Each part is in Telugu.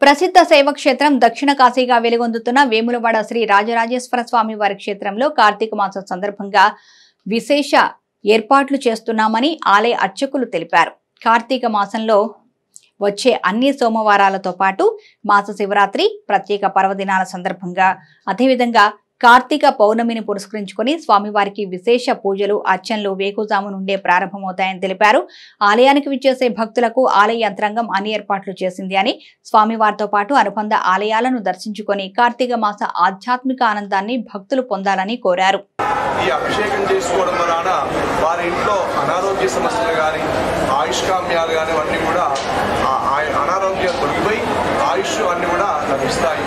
ప్రసిద్ధ శైవక్షేత్రం దక్షిణ కాశీగా వెలుగొందుతున్న వేములవాడ శ్రీ రాజరాజేశ్వర స్వామి వారి క్షేత్రంలో కార్తీక మాసం సందర్భంగా విశేష ఏర్పాట్లు చేస్తున్నామని ఆలయ అర్చకులు తెలిపారు కార్తీక మాసంలో వచ్చే అన్ని సోమవారాలతో పాటు మాస శివరాత్రి ప్రత్యేక పర్వదినాల సందర్భంగా అదేవిధంగా కార్తీక పౌర్ణమిని పురస్కరించుకొని స్వామివారికి విశేష పూజలు అర్చనలు వేకుజాము నుండే ప్రారంభమవుతాయని తెలిపారు ఆలయానికి విచ్చేసే భక్తులకు ఆలయ యంత్రాంగం అన్ని ఏర్పాట్లు చేసింది అని స్వామివారితో పాటు అనుబంధ ఆలయాలను దర్శించుకొని కార్తీక మాస ఆధ్యాత్మిక ఆనందాన్ని భక్తులు పొందాలని కోరారు ఈ అభిషేకం చేసుకోవడం వలన వారి ఇంట్లో అనారోగ్య సమస్యలు కానీ ఆయుష్కామ్యాలు కానీ అన్నీ కూడా ఆ ఆయ- అనారోగ్యం తొలగిపోయి ఆయుష్ అన్నీ కూడా లభిస్తాయి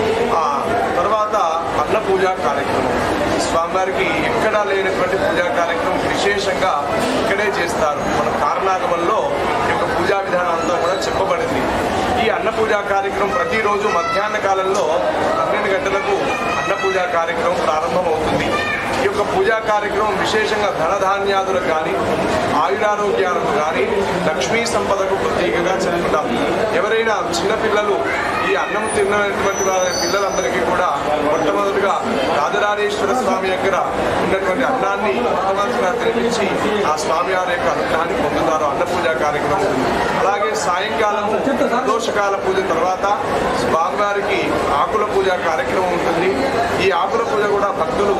ఆ తర్వాత అన్న పూజా కార్యక్రమం స్వామివారికి ఎక్కడా లేనటువంటి పూజా కార్యక్రమం విశేషంగా ఇక్కడే చేస్తారు మన కారణాగమంలో ఈ యొక్క పూజా విధానం అంతా కూడా చెప్పబడింది ఈ అన్న పూజా కార్యక్రమం ప్రతిరోజు మధ్యాహ్న కాలంలో పన్నెండు గంటలకు అన్న పూజా కార్యక్రమం ప్రారంభమవుతుంది ఈ యొక్క పూజా కార్యక్రమం విశేషంగా ధనధాన్యాదులకు కానీ ఆయురారోగ్యాలకు కానీ లక్ష్మీ సంపదకు ప్రతీకగా చెప్పుకుంటాం ఎవరైనా చిన్నపిల్లలు ఈ అన్నం తిన్నటువంటి వారి పిల్లలందరికీ కూడా మొట్టమొదటిగా రాజరాజేశ్వర స్వామి దగ్గర ఉన్నటువంటి అన్నాన్ని మొట్టమొదటిగా తినిపించి ఆ స్వామి వారి యొక్క అనుగ్రహాన్ని పొందుతారు అన్న పూజా కార్యక్రమం అలాగే సాయంకాలము ప్రదోషకాల పూజ తర్వాత స్వామివారికి ఆకుల పూజ కార్యక్రమం ఉంటుంది ఈ ఆకుల పూజ కూడా భక్తులు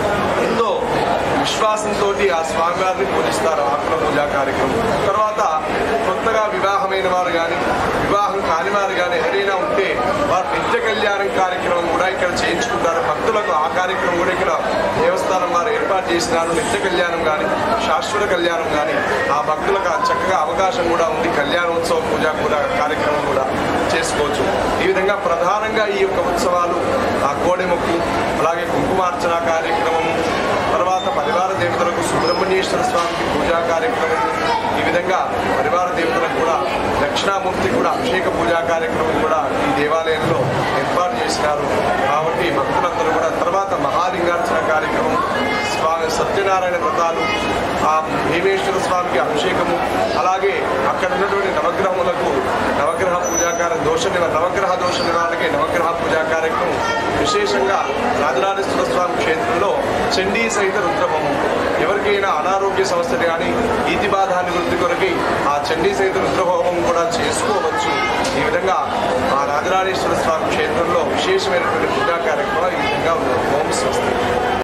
ఎంతో విశ్వాసంతో ఆ స్వామివారిని పూజిస్తారు ఆకుల పూజా కార్యక్రమం తర్వాత కొత్తగా వివాహమైన వారు కానీ వివాహం కాని వారు కానీ ఎవరైనా ఉంటే వారు నిత్య కళ్యాణం కార్యక్రమం కూడా ఇక్కడ చేయించుకుంటారు భక్తులకు ఆ కార్యక్రమం కూడా ఇక్కడ దేవస్థానం వారు ఏర్పాటు చేసినారు నిత్య కళ్యాణం కానీ శాశ్వత కళ్యాణం కానీ ఆ భక్తులకు ఆ చక్కగా అవకాశం కూడా ఉంది కళ్యాణోత్సవ పూజ కూడా కార్యక్రమం కూడా చేసుకోవచ్చు ఈ విధంగా ప్రధానంగా ఈ యొక్క ఉత్సవాలు ఆ కోడెముక్కు అలాగే కుంకుమార్చన కార్యక్రమము తర్వాత పరివార దేవతలకు సుబ్రహ్మణ్యేశ్వర స్వామికి పూజా కార్యక్రమం ఈ విధంగా పరివార దేవతలకు కూడా దక్షిణామూర్తి కూడా అభిషేక పూజా కార్యక్రమం కూడా ఈ దేవాలయంలో ఏర్పాటు చేసినారు కాబట్టి భక్తులందరూ కూడా తర్వాత మహాలింగార్చన కార్యక్రమం స్వామి సత్యనారాయణ వ్రతాలు ఆ భీమేశ్వర స్వామికి అభిషేకము అలాగే అక్కడ ఉన్నటువంటి నవగ్రహములకు నవగ్రహ పూజాకార దోష నివ- నవగ్రహ దోష నివారణకి నవగ్రహ పూజా కార్యక్రమం విశేషంగా రాజరాజేశ్వర స్వామి క్షేత్రంలో చండీ సహిత రుద్రమము ఎవరికైనా అనారోగ్య సమస్యలు కానీ ఈతి బాధ నివృత్తి కొరకి ఆ చండీ సహిత రుద్రహోమం కూడా చేసుకోవచ్చు ఈ విధంగా ఆ రాజరాజేశ్వర స్వామి క్షేత్రంలో విశేషమైనటువంటి పూజా కార్యక్రమాలు ఈ విధంగా ఉన్నాయి ఓం స్వస్తి